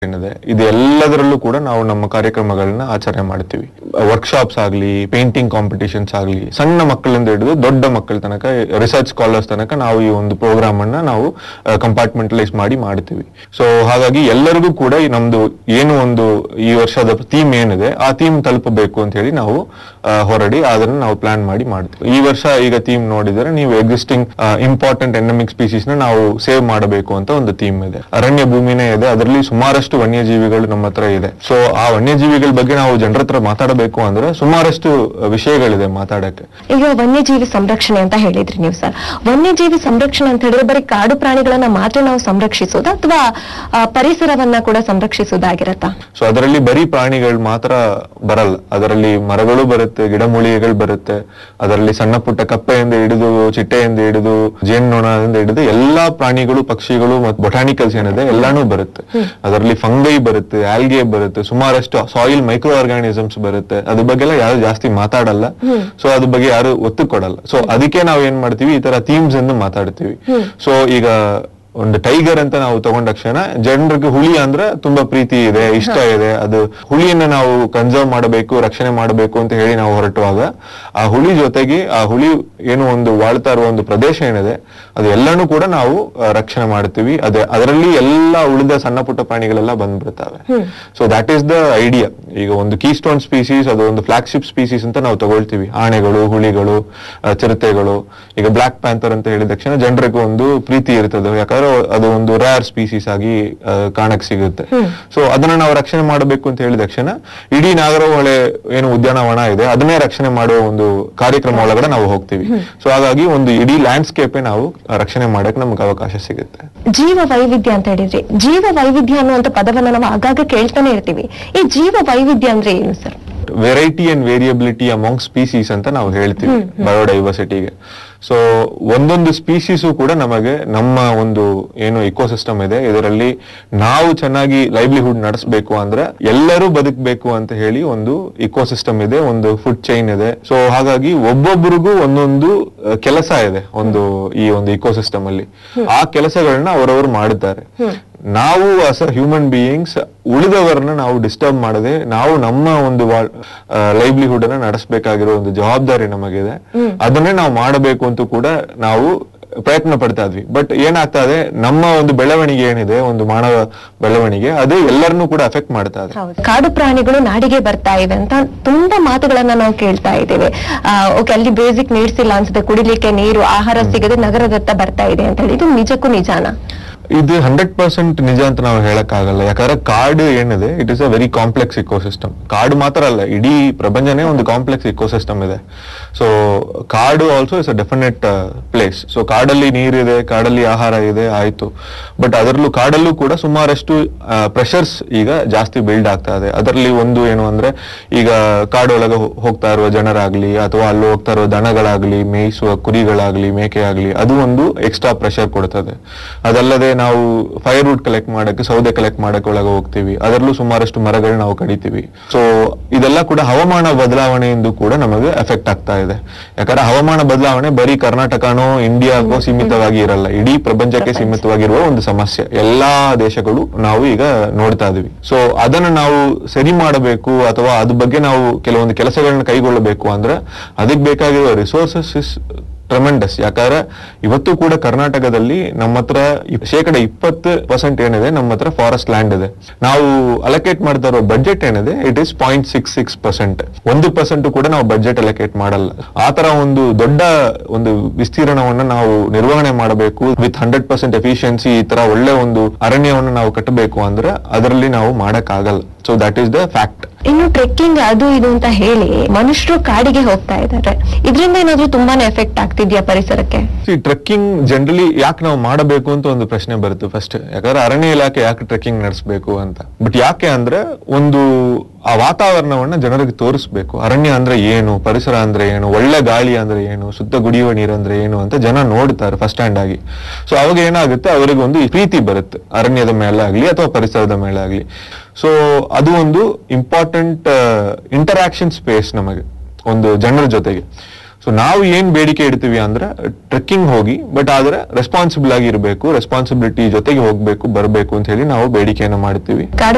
ಏನಿದೆ ಇದು ಎಲ್ಲದರಲ್ಲೂ ಕೂಡ ನಾವು ನಮ್ಮ ಕಾರ್ಯಕ್ರಮಗಳನ್ನ ಆಚರಣೆ ಮಾಡ್ತೀವಿ ವರ್ಕ್ಶಾಪ್ಸ್ ಆಗಲಿ ಪೇಂಟಿಂಗ್ ಕಾಂಪಿಟೇಷನ್ಸ್ ಆಗಲಿ ಸಣ್ಣ ಮಕ್ಕಳಿಂದ ಹಿಡಿದು ದೊಡ್ಡ ಮಕ್ಕಳ ತನಕ ರಿಸರ್ಚ್ ಸ್ಕಾಲರ್ಸ್ ತನಕ ನಾವು ಈ ಒಂದು ಪ್ರೋಗ್ರಾಮ್ ಅನ್ನ ನಾವು ಕಂಪಾರ್ಟ್ಮೆಂಟಲೈಸ್ ಮಾಡಿ ಮಾಡ್ತೀವಿ ಸೊ ಹಾಗಾಗಿ ಎಲ್ಲರಿಗೂ ಕೂಡ ಈ ನಮ್ದು ಏನು ಒಂದು ಈ ವರ್ಷದ ಥೀಮ್ ಏನಿದೆ ಆ ಥೀಮ್ ತಲುಪಬೇಕು ಅಂತ ಹೇಳಿ ನಾವು ಆ, ಹೊರಡಿ ಅದನ್ನ ನಾವು ಪ್ಲಾನ್ ಮಾಡಿ ಮಾಡ್ತೀವಿ ಈ ವರ್ಷ ಈಗ ಥೀಮ್ ನೋಡಿದರೆ ನೀವು ಎಕ್ಸಿಸ್ಟಿಂಗ್ ಇಂಪಾರ್ಟೆಂಟ್ ಎಂಡಮಿಕ್ ಸ್ಪೀಸೀಸ್ ನ ನಾವು ಸೇವ್ ಮಾಡಬೇಕು ಅಂತ ಒಂದು ಥೀಮ್ ಇದೆ ಅರಣ್ಯ ಭೂಮಿನೇ ಇದೆ ಅದರಲ್ಲಿ ಸುಮಾರಷ್ಟು ವನ್ಯಜೀವಿಗಳು ನಮ್ಮ ಹತ್ರ ಇದೆ ಸೊ ಆ ವನ್ಯಜೀವಿಗಳ ಬಗ್ಗೆ ನಾವು ಜನರ ಹತ್ರ ಮಾತಾಡಬೇಕು ಅಂದ್ರೆ ಸುಮಾರಷ್ಟು ವಿಷಯಗಳಿದೆ ಮಾತಾಡಕ್ಕೆ ಈಗ ವನ್ಯಜೀವಿ ಸಂರಕ್ಷಣೆ ಅಂತ ಹೇಳಿದ್ರಿ ನೀವು ಸರ್ ವನ್ಯಜೀವಿ ಸಂರಕ್ಷಣೆ ಅಂತ ಹೇಳಿದ್ರೆ ಬರೀ ಕಾಡು ಪ್ರಾಣಿಗಳನ್ನ ಮಾತ್ರ ನಾವು ಸಂರಕ್ಷಿಸೋದಾ ಅಥವಾ ಪರಿಸರವನ್ನ ಕೂಡ ಸಂರಕ್ಷಿಸೋದಾಗಿರತ್ತಾ ಸೊ ಅದರಲ್ಲಿ ಬರೀ ಪ್ರಾಣಿಗಳು ಮಾತ್ರ ಬರಲ್ಲ ಅದರಲ್ಲಿ ಮರಗಳು ಬರುತ್ತೆ ಗಿಡಮೂಲಿಕೆಗಳು ಬರುತ್ತೆ ಅದರಲ್ಲಿ ಸಣ್ಣ ಪುಟ್ಟ ಕಪ್ಪೆಯಿಂದ ಹಿಡಿದು ಚಿಟ್ಟೆಯಿಂದ ಹಿಡಿದು ಜೇನ್ನೊಣದಿಂದ ಹಿಡಿದು ಎಲ್ಲಾ ಪ್ರಾಣಿಗಳು ಪಕ್ಷಿಗಳು ಮತ್ತು ಬೊಟಾನಿಕಲ್ಸ್ ಏನಿದೆ ಎಲ್ಲಾನು ಬರುತ್ತೆ ಅದರಲ್ಲಿ ಫಂಗೈ ಬರುತ್ತೆ ಆಲ್ಗೆ ಬರುತ್ತೆ ಸುಮಾರಷ್ಟು ಸಾಯಿಲ್ ಮೈಕ್ರೋ ಆರ್ಗಾನಿಸಮ್ಸ್ ಬರುತ್ತೆ ಅದ್ರ ಬಗ್ಗೆ ಎಲ್ಲ ಯಾರು ಜಾಸ್ತಿ ಮಾತಾಡಲ್ಲ ಸೊ ಅದ್ರ ಬಗ್ಗೆ ಯಾರು ಒತ್ತು ಕೊಡಲ್ಲ ಸೊ ಅದಕ್ಕೆ ನಾವು ಏನ್ ಮಾಡ್ತೀವಿ ಈ ತರ ಥೀಮ್ಸ್ ಎಂದು ಮಾತಾಡ್ತೀವಿ ಸೊ ಈಗ ಒಂದು ಟೈಗರ್ ಅಂತ ನಾವು ತಗೊಂಡ ತಕ್ಷಣ ಜನರಿಗೆ ಹುಲಿ ಅಂದ್ರೆ ತುಂಬಾ ಪ್ರೀತಿ ಇದೆ ಇಷ್ಟ ಇದೆ ಅದು ಹುಲಿಯನ್ನ ನಾವು ಕನ್ಸರ್ವ್ ಮಾಡಬೇಕು ರಕ್ಷಣೆ ಮಾಡಬೇಕು ಅಂತ ಹೇಳಿ ನಾವು ಹೊರಟುವಾಗ ಆ ಹುಲಿ ಜೊತೆಗೆ ಆ ಹುಲಿ ಏನು ಒಂದು ವಾಳ್ತಾ ಇರುವ ಒಂದು ಪ್ರದೇಶ ಏನಿದೆ ಅದು ಎಲ್ಲಾನು ಕೂಡ ನಾವು ಆ, ರಕ್ಷಣೆ ಮಾಡ್ತೀವಿ ಅದೇ ಅದರಲ್ಲಿ ಎಲ್ಲ ಉಳಿದ ಸಣ್ಣ ಪುಟ್ಟ ಪ್ರಾಣಿಗಳೆಲ್ಲ ಬಂದ್ಬಿಡ್ತವೆ so that is the idea ಈಗ ಒಂದು ಕೀ ಸ್ಟೋನ್ ಸ್ಪೀಸೀಸ್ ಅದು ಒಂದು ಫ್ಲಾಗ್ಶಿಪ್ ಸ್ಪೀಸೀಸ್ ಅಂತ ನಾವು ತಗೊಳ್ತೀವಿ ಆನೆಗಳು ಹುಲಿಗಳು ಆ, ಚಿರತೆಗಳು ಈಗ ಬ್ಲಾಕ್ ಪ್ಯಾಂಥರ್ ಅಂತ ಹೇಳಿದ ತಕ್ಷಣ ಜನರಿಗೆ ಒಂದು ಪ್ರೀತಿ ಇರ್ತದೆ ಯಾಕಂದ್ರೆ ಅದು ಒಂದು ರೇರ್ ಸ್ಪೀಸೀಸ್ ಆಗಿ ಆ, ಕಾಣಕ್ ಸಿಗುತ್ತೆ ಸೊ ಅದನ್ನ ನಾವು ರಕ್ಷಣೆ ಮಾಡಬೇಕು ಅಂತ ಹೇಳಿದ ತಕ್ಷಣ ಇಡೀ ನಾಗರಹೊಳೆ ಏನು ಉದ್ಯಾನವನ ಇದೆ ಅದನ್ನೇ ರಕ್ಷಣೆ ಮಾಡುವ ಒಂದು ಕಾರ್ಯಕ್ರಮ ಒಳಗಡೆ ನಾವು ಹೋಗ್ತೀವಿ ಸೊ ಹಾಗಾಗಿ ಒಂದು ಇಡೀ ಲ್ಯಾಂಡ್ಸ್ಕೇಪೇ ನಾವು ರಕ್ಷಣೆ ಮಾಡಕ್ ನಮ್ಗೆ ಅವಕಾಶ ಸಿಗುತ್ತೆ ಜೀವ ವೈವಿಧ್ಯ ಅಂತ ಹೇಳಿದ್ರಿ ಜೀವ ವೈವಿಧ್ಯ ಅನ್ನುವಂತ ಪದವನ್ನ ನಾವು ಆಗಾಗ ಕೇಳ್ತಾನೆ ಇರ್ತೀವಿ ಈ ಜೀವ ವೈವಿಧ್ಯ ಅಂದ್ರೆ ಏನು sir variety and variability among species ಅಂತ ನಾವು ಹೇಳ್ತೀವಿ ಬಯೋಡೈವರ್ಸಿಟಿಗೆ ಸೊ ಒಂದೊಂದು ಸ್ಪೀಸೀಸು ಕೂಡ ನಮಗೆ ನಮ್ಮ ಒಂದು ಏನು ಇಕೋಸಿಸ್ಟಮ್ ಇದೆ ಇದರಲ್ಲಿ ನಾವು ಚೆನ್ನಾಗಿ ಲೈವ್ಲಿಹುಡ್ ನಡೆಸಬೇಕು ಅಂದ್ರೆ ಎಲ್ಲರೂ ಬದುಕಬೇಕು ಅಂತ ಹೇಳಿ ಒಂದು ಇಕೋಸಿಸ್ಟಮ್ ಇದೆ ಒಂದು ಫುಡ್ ಚೈನ್ ಇದೆ ಸೊ ಹಾಗಾಗಿ ಒಬ್ಬೊಬ್ಬರಿಗೂ ಒಂದೊಂದು ಅಹ್, ಕೆಲಸ ಇದೆ ಒಂದು ಈ ಒಂದು ಇಕೋಸಿಸ್ಟಮ್ ಅಲ್ಲಿ ಆ ಕೆಲಸಗಳನ್ನ ಅವರವರು ಮಾಡುತ್ತಾರೆ ನಾವು ಅಸ್ ಅ ಹ್ಯೂಮನ್ ಬೀಯಿಂಗ್ಸ್ ಉಳಿದವರನ್ನ ನಾವು ಡಿಸ್ಟರ್ಬ್ ಮಾಡದೆ ನಾವು ನಮ್ಮ ಒಂದು ಲೈವ್ಲಿಹುಡ್ ಅನ್ನ ನಡೆಸಬೇಕಾಗಿರೋ ಒಂದು ಜವಾಬ್ದಾರಿ ನಮಗಿದೆ ಅದನ್ನೇ ನಾವು ಮಾಡಬೇಕು ಅಂತ ಕೂಡ ನಾವು ಪ್ರಯತ್ನ ಪಡ್ತಾ ಇದ್ವಿ ಬಟ್ ಏನಾಗ್ತಾ ಇದೆ ನಮ್ಮ ಒಂದು ಬೆಳವಣಿಗೆ ಏನಿದೆ ಒಂದು ಮಾನವ ಬೆಳವಣಿಗೆ ಅದು ಎಲ್ಲರನ್ನೂ ಕೂಡ ಅಫೆಕ್ಟ್ ಮಾಡ್ತಾ ಇದೆ ಕಾಡು ಪ್ರಾಣಿಗಳು ನಾಡಿಗೆ ಬರ್ತಾ ಇವೆ ಅಂತ ತುಂಬಾ ಮಾತುಗಳನ್ನ ನಾವು ಕೇಳ್ತಾ ಇದ್ದೇವೆ ಓಕೆ ಅಲ್ಲಿ ಬೇಸಿಕ್ ನೀಡ್ಸ್ ಇಲ್ಲ ಅನ್ಸುತ್ತೆ ಕುಡಿಲಿಕ್ಕೆ ನೀರು ಆಹಾರ ಸಿಗದೆ ನಗರದತ್ತ ಬರ್ತಾ ಇದೆ ಅಂತ ಹೇಳಿ ಇದು ನಿಜಕ್ಕೂ ನಿಜಾನ ಇದು ಹಂಡ್ರೆಡ್ ಪರ್ಸೆಂಟ್ ನಿಜ ಅಂತ ನಾವು ಹೇಳಕ್ ಆಗಲ್ಲ ಯಾಕಂದ್ರೆ ಕಾಡು ಏನಿದೆ it is a very complex ecosystem ಕಾಡು ಮಾತ್ರ ಅಲ್ಲ ಇಡೀ ಪ್ರಪಂಚನೇ ಒಂದು ಕಾಂಪ್ಲೆಕ್ಸ್ ಇಕೋಸಿಸ್ಟಮ್ ಇದೆ ಸೊ ಕಾಡು also is a definite place so ಕಾಡಲ್ಲಿ ನೀರಿದೆ ಕಾಡಲ್ಲಿ ಆಹಾರ ಇದೆ ಆಯ್ತು ಬಟ್ ಅದರಲ್ಲೂ ಕಾಡಲ್ಲೂ ಕೂಡ ಸುಮಾರಷ್ಟು ಪ್ರೆಷರ್ಸ್ ಈಗ ಜಾಸ್ತಿ ಬಿಲ್ಡ್ ಆಗ್ತಾ ಇದೆ ಅದರಲ್ಲಿ ಒಂದು ಏನು ಅಂದ್ರೆ ಈಗ ಕಾಡೊಳಗೆ ಹೋ- ಹೋಗ್ತಾ ಇರುವ ಜನರಾಗ್ಲಿ ಅಥವಾ ಅಲ್ಲಿ ಹೋಗ್ತಾ ಇರುವ ದನಗಳಾಗ್ಲಿ ಮೇಯಿಸುವ ಕುರಿಗಳಾಗ್ಲಿ ಮೇಕೆ ಆಗ್ಲಿ ಅದು ಒಂದು ಎಕ್ಸ್ಟ್ರಾ ಪ್ರೆಷರ್ ಕೊಡ್ತದೆ ಅದಲ್ಲದೆ ನಾವು ಫೈರ್ ವುಡ್ ಕಲೆಕ್ಟ್ ಮಾಡಕ್ಕೆ ಸೌದೆ ಕಲೆಕ್ಟ್ ಮಾಡಕ್ಕೆ ಒಳಗೆ ಹೋಗ್ತೀವಿ ಅದರಲ್ಲೂ ಸುಮಾರಷ್ಟು ಮರಗಳು ನಾವು ಕಡಿತೀವಿ ಸೊ ಇದೆಲ್ಲ ಕೂಡ ಹವಾಮಾನ ಬದಲಾವಣೆಯಿಂದ ಕೂಡ ನಮಗೆ ಎಫೆಕ್ಟ್ ಆಗ್ತಾ ಇದೆ ಯಾಕಂದ್ರೆ ಹವಾಮಾನ ಬದಲಾವಣೆ ಬರೀ ಕರ್ನಾಟಕನೋ ಇಂಡಿಯಾಗೋ ಸೀಮಿತವಾಗಿ ಇರಲ್ಲ ಇಡೀ ಪ್ರಪಂಚಕ್ಕೆ ಸೀಮಿತವಾಗಿರುವ ಒಂದು ಸಮಸ್ಯೆ ಎಲ್ಲಾ ದೇಶಗಳು ನಾವು ಈಗ ನೋಡ್ತಾ ಇದೀವಿ ಸೊ ಅದನ್ನ ನಾವು ಸರಿ ಮಾಡಬೇಕು ಅಥವಾ ಅದ್ರ ಬಗ್ಗೆ ನಾವು ಕೆಲವೊಂದು ಕೆಲಸಗಳನ್ನ ಕೈಗೊಳ್ಳಬೇಕು ಅಂದ್ರೆ ಅದಕ್ಕೆ ಬೇಕಾಗಿರುವ ರಿಸೋರ್ಸಸ್ ಇಸ್ ಟ್ರಮೆಂಡಸ್ ಯಾಕಂದ್ರೆ ಇವತ್ತು ಕೂಡ ಕರ್ನಾಟಕದಲ್ಲಿ ನಮ್ಮ ಹತ್ರ ಇಪ್- ಶೇಕಡ ಇಪ್ಪತ್ತು ಪರ್ಸೆಂಟ್ ಏನಿದೆ ನಮ್ಮ ಹತ್ರ ಫಾರೆಸ್ಟ್ ಲ್ಯಾಂಡ್ ಇದೆ ನಾವು ಅಲೋಕೇಟ್ ಮಾಡ್ತಾ ಇರೋ ಬಜೆಟ್ ಏನಿದೆ it is point six six percent ಒಂದು ಪರ್ಸೆಂಟ್ ಕೂಡ ನಾವು ಬಜೆಟ್ ಅಲೋಕೇಟ್ ಮಾಡಲ್ಲ ಆ ತರ ಒಂದು ದೊಡ್ಡ ಒಂದು ವಿಸ್ತೀರ್ಣವನ್ನ ನಾವು ನಿರ್ವಹಣೆ ಮಾಡಬೇಕು ವಿತ್ ಹಂಡ್ರೆಡ್ ಪರ್ಸೆಂಟ್ ಎಫಿಷಿಯನ್ಸಿ ಈ ತರ ಒಳ್ಳೆ ಒಂದು ಅರಣ್ಯವನ್ನು ನಾವು ಕಟ್ಟಬೇಕು ಅಂದ್ರೆ ಅದರಲ್ಲಿ ನಾವು ಮಾಡಕ್ ಆಗಲ್ಲ so that is the fact ಇನ್ನು ಟ್ರೆಕ್ಕಿಂಗ್ ಅದು ಇದು ಅಂತ ಹೇಳಿ ಮನುಷ್ಯರು ಕಾಡಿಗೆ ಹೋಗ್ತಾ ಇದ್ದಾರೆ ಇದರಿಂದ ಏನಾದ್ರೂ ತುಂಬಾನೇ ಎಫೆಕ್ಟ್ ಆಗ್ತಿದ್ಯಾ ಪರಿಸರಕ್ಕೆ ಈ ಟ್ರೆಕ್ಕಿಂಗ್ ಜನರಲಿ ಯಾಕೆ ನಾವು ಮಾಡಬೇಕು ಅಂತ ಒಂದು ಪ್ರಶ್ನೆ ಬರುತ್ತೆ ಫಸ್ಟ್ ಯಾಕಂದ್ರೆ ಅರಣ್ಯ ಇಲಾಖೆ ಯಾಕೆ ಟ್ರೆಕ್ಕಿಂಗ್ ನಡೆಸಬೇಕು ಅಂತ ಬಟ್ ಯಾಕೆ ಅಂದ್ರೆ ಒಂದು ಆ ವಾತಾವರಣವನ್ನ ಜನರಿಗೆ ತೋರಿಸ್ಬೇಕು ಅರಣ್ಯ ಅಂದ್ರೆ ಏನು ಪರಿಸರ ಅಂದ್ರೆ ಏನು ಒಳ್ಳೆ ಗಾಳಿ ಅಂದ್ರೆ ಏನು ಶುದ್ಧ ಕುಡಿಯುವ ನೀರು ಅಂದ್ರೆ ಏನು ಅಂತ ಜನ ನೋಡ್ತಾರೆ ಫಸ್ಟ್ ಹ್ಯಾಂಡ್ ಆಗಿ ಸೊ ಅವಾಗ ಏನಾಗುತ್ತೆ ಅವರಿಗೆ ಒಂದು ಪ್ರೀತಿ ಬರುತ್ತೆ ಅರಣ್ಯದ ಮೇಲೆ ಆಗ್ಲಿ ಅಥವಾ ಪರಿಸರದ ಮೇಲೆ ಆಗ್ಲಿ ಸೊ ಅದು ಒಂದು ಇಂಪಾರ್ಟೆಂಟ್ ಇಂಟರಾಕ್ಷನ್ ಸ್ಪೇಸ್ ನಮಗೆ ಒಂದು ಜನರ ಜೊತೆಗೆ ಸೊ ನಾವು ಏನ್ ಬೇಡಿಕೆ ಇಡ್ತೀವಿ ಅಂದ್ರೆ ಟ್ರೆಕ್ಕಿಂಗ್ ಹೋಗಿ ಬಟ್ ಆದ್ರೆ ರೆಸ್ಪಾನ್ಸಿಬಲ್ ಆಗಿ ಇರಬೇಕು ರೆಸ್ಪಾನ್ಸಿಬಿಲಿಟಿ ಜೊತೆಗೆ ಹೋಗ್ಬೇಕು ಬರಬೇಕು ಅಂತ ಹೇಳಿ ನಾವು ಬೇಡಿಕೆಯನ್ನು ಮಾಡ್ತೀವಿ ಕಾಡು